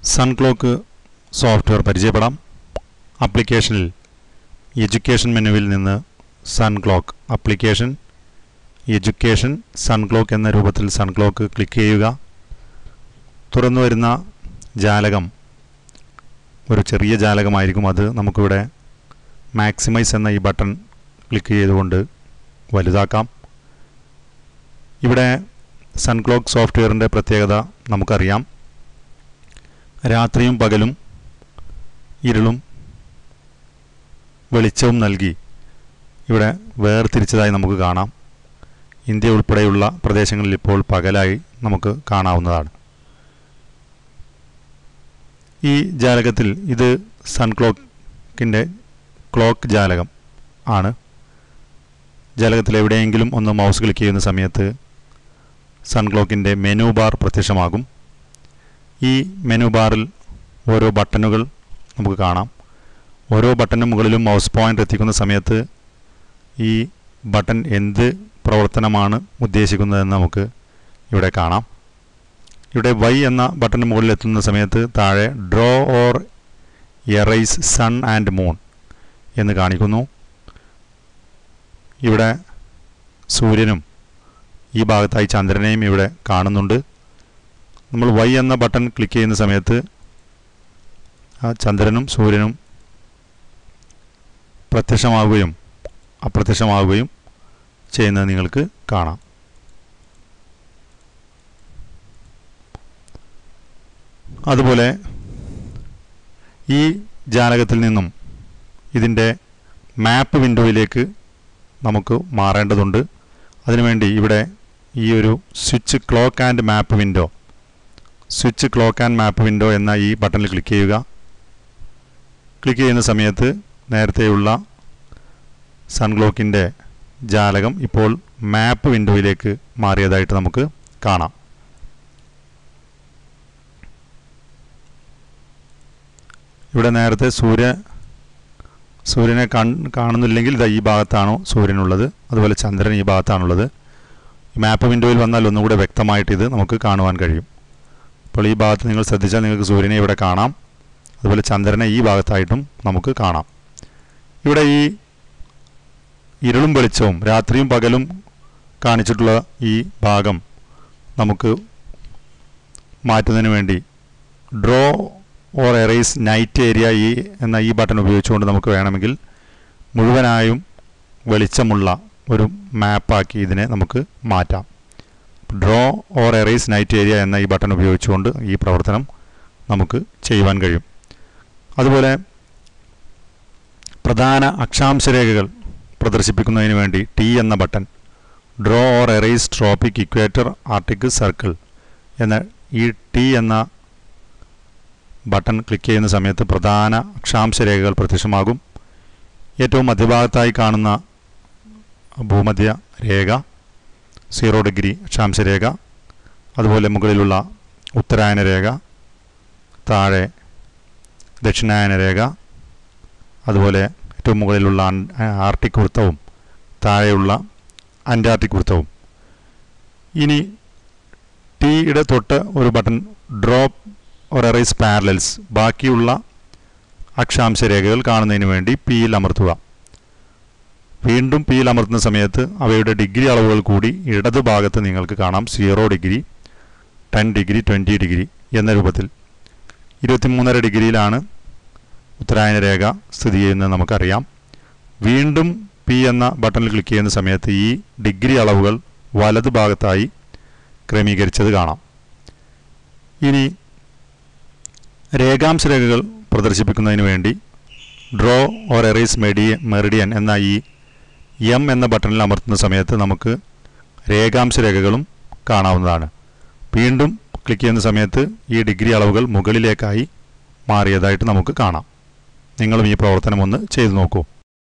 Sunclock software പരിചയപ്പെടാം ആപ്ലിക്കേഷനിൽ education മെനുവിൽ നിന്ന് സൺക്ലോക്ക് ആപ്ലിക്കേഷൻ എഡ്യൂക്കേഷൻ സൺക്ലോക്ക് എന്ന രൂപത്തിൽ സൺക്ലോക്ക് ക്ലിക്ക് ചെയ്യുക തുറന്നു വരുന്ന ജാലകം ഒരു ചെറിയ ജാലകമായിരിക്കും അത് നമുക്കിവിടെ മാക്സിമൈസ് എന്ന ഈ ബട്ടൺ ക്ലിക്ക് ചെയ്തുകൊണ്ട് വലുതാക്കാം ഇവിടെ സൺക്ലോക്ക് സോഫ്റ്റ്വെയറിൻ്റെ പ്രത്യേകത നമുക്കറിയാം രാത്രിയും പകലും ഇരുളും വെളിച്ചവും നൽകി ഇവിടെ വേർതിരിച്ചതായി നമുക്ക് കാണാം ഇന്ത്യ ഉൾപ്പെടെയുള്ള പ്രദേശങ്ങളിൽ ഇപ്പോൾ പകലായി നമുക്ക് കാണാവുന്നതാണ് ഈ ജാലകത്തിൽ ഇത് സൺക്ലോക്കിൻ്റെ ക്ലോക്ക് ജാലകം ആണ് ജാലകത്തിൽ എവിടെയെങ്കിലും ഒന്ന് മൗസ് ക്ലിക്ക് ചെയ്യുന്ന സമയത്ത് സൺക്ലോക്കിൻ്റെ മെനു ബാർ പ്രത്യക്ഷമാകും ഈ മെനു ബാറിൽ ഓരോ ബട്ടണുകൾ നമുക്ക് കാണാം ഓരോ ബട്ടണിന് മുകളിലും മൗസ് പോയിൻ്റ് എത്തിക്കുന്ന സമയത്ത് ഈ ബട്ടൺ എന്ത് പ്രവർത്തനമാണ് ഉദ്ദേശിക്കുന്നതെന്ന് നമുക്ക് ഇവിടെ കാണാം ഇവിടെ വൈ എന്ന ബട്ടണിന് മുകളിൽ എത്തുന്ന സമയത്ത് താഴെ draw or erase sun and moon എന്ന് കാണിക്കുന്നു ഇവിടെ സൂര്യനും ഈ ഭാഗത്തായി ചന്ദ്രനെയും ഇവിടെ കാണുന്നുണ്ട് നമ്മൾ വൈ എന്ന ബട്ടൺ ക്ലിക്ക് ചെയ്യുന്ന സമയത്ത് ആ ചന്ദ്രനും സൂര്യനും പ്രത്യക്ഷമാവുകയും അപ്രത്യക്ഷമാവുകയും ചെയ്യുന്നത് നിങ്ങൾക്ക് കാണാം അതുപോലെ ഈ ജാലകത്തിൽ നിന്നും ഇതിൻ്റെ മാപ്പ് വിൻഡോയിലേക്ക് നമുക്ക് മാറേണ്ടതുണ്ട് അതിനുവേണ്ടി ഇവിടെ ഈ ഒരു switch clock and map window switch clock and map window എന്ന ഈ ബട്ടണിൽ ക്ലിക്ക് ചെയ്യുക ക്ലിക്ക് ചെയ്യുന്ന സമയത്ത് നേരത്തെയുള്ള സൺക്ലോക്കിൻ്റെ ജാലകം ഇപ്പോൾ മാപ്പ് വിൻഡോയിലേക്ക് മാറിയതായിട്ട് നമുക്ക് കാണാം ഇവിടെ നേരത്തെ സൂര്യ സൂര്യനെ കൺ കാണുന്നില്ലെങ്കിൽ ഇതാ ഈ ഭാഗത്താണോ സൂര്യനുള്ളത് അതുപോലെ ചന്ദ്രൻ ഈ ഭാഗത്താണുള്ളത് മാപ്പ് വിൻഡോയിൽ വന്നാൽ ഒന്നുകൂടെ വ്യക്തമായിട്ട് ഇത് നമുക്ക് കാണുവാൻ കഴിയും അപ്പോൾ ഈ ഭാഗത്ത് നിങ്ങൾ ശ്രദ്ധിച്ചാൽ നിങ്ങൾക്ക് സൂര്യനെ ഇവിടെ കാണാം അതുപോലെ ചന്ദ്രനെ ഈ ഭാഗത്തായിട്ടും നമുക്ക് കാണാം ഇവിടെ ഈ ഇരുളും വെളിച്ചവും രാത്രിയും പകലും കാണിച്ചിട്ടുള്ള ഈ ഭാഗം നമുക്ക് മാറ്റുന്നതിന് വേണ്ടി draw or erase night area ഈ എന്ന ഈ ബട്ടൺ ഉപയോഗിച്ചുകൊണ്ട് നമുക്ക് വേണമെങ്കിൽ മുഴുവനായും വെളിച്ചമുള്ള ഒരു മാപ്പാക്കി ഇതിനെ നമുക്ക് മാറ്റാം draw or erase night area എന്ന ഈ ബട്ടൺ ഉപയോഗിച്ചുകൊണ്ട് ഈ പ്രവർത്തനം നമുക്ക് ചെയ്യുവാൻ കഴിയും അതുപോലെ പ്രധാന അക്ഷാംശരേഖകൾ പ്രദർശിപ്പിക്കുന്നതിന് വേണ്ടി ടി എന്ന button draw or erase tropic equator arctic circle എന്ന ഈ ടി എന്ന ബട്ടൺ ക്ലിക്ക് ചെയ്യുന്ന സമയത്ത് പ്രധാന അക്ഷാംശരേഖകൾ പ്രത്യക്ഷമാകും ഏറ്റവും മധ്യഭാഗത്തായി കാണുന്ന ഭൂമധ്യ രേഖ സീറോ ഡിഗ്രി അക്ഷാംശരേഖ അതുപോലെ മുകളിലുള്ള ഉത്തരായന രേഖ താഴെ ദക്ഷിണായന രേഖ അതുപോലെ ഏറ്റവും മുകളിലുള്ള ആർട്ടിക് വൃത്തവും താഴെയുള്ള അന്റാർട്ടിക് വൃത്തവും ഇനി ടിയുടെ തൊട്ട് ഒരു button draw or erase parallels ബാക്കിയുള്ള അക്ഷാംശരേഖകൾ കാണുന്നതിന് വേണ്ടി പിയിൽ അമർത്തുക വീണ്ടും പിയിൽ അമർത്തുന്ന സമയത്ത് അവയുടെ ഡിഗ്രി അളവുകൾ കൂടി ഇടത് ഭാഗത്ത് നിങ്ങൾക്ക് കാണാം zero degree ten degree twenty degree എന്ന രൂപത്തിൽ ഇരുപത്തിമൂന്നര ഡിഗ്രിയിലാണ് ഉത്തരായന രേഖ സ്ഥിതി ചെയ്യുന്നത് നമുക്കറിയാം വീണ്ടും പി എന്ന ബട്ടണിൽ ക്ലിക്ക് ചെയ്യുന്ന സമയത്ത് ഈ ഡിഗ്രി അളവുകൾ വലത് ഭാഗത്തായി ക്രമീകരിച്ചത് കാണാം ഇനി രേഖാംശ രേഖകൾ പ്രദർശിപ്പിക്കുന്നതിന് വേണ്ടി ഡ്രോ ഓർ എറേസ് മെഡിയ മെറിഡിയൻ എന്ന ഈ എം എന്ന ബട്ടണിൽ അമർത്തുന്ന സമയത്ത് നമുക്ക് രേഖാംശ രേഖകളും കാണാവുന്നതാണ് വീണ്ടും ക്ലിക്ക് ചെയ്യുന്ന സമയത്ത് ഈ ഡിഗ്രി അളവുകൾ മുകളിലേക്കായി മാറിയതായിട്ട് നമുക്ക് കാണാം നിങ്ങളും ഈ പ്രവർത്തനം ഒന്ന് ചെയ്തു നോക്കൂ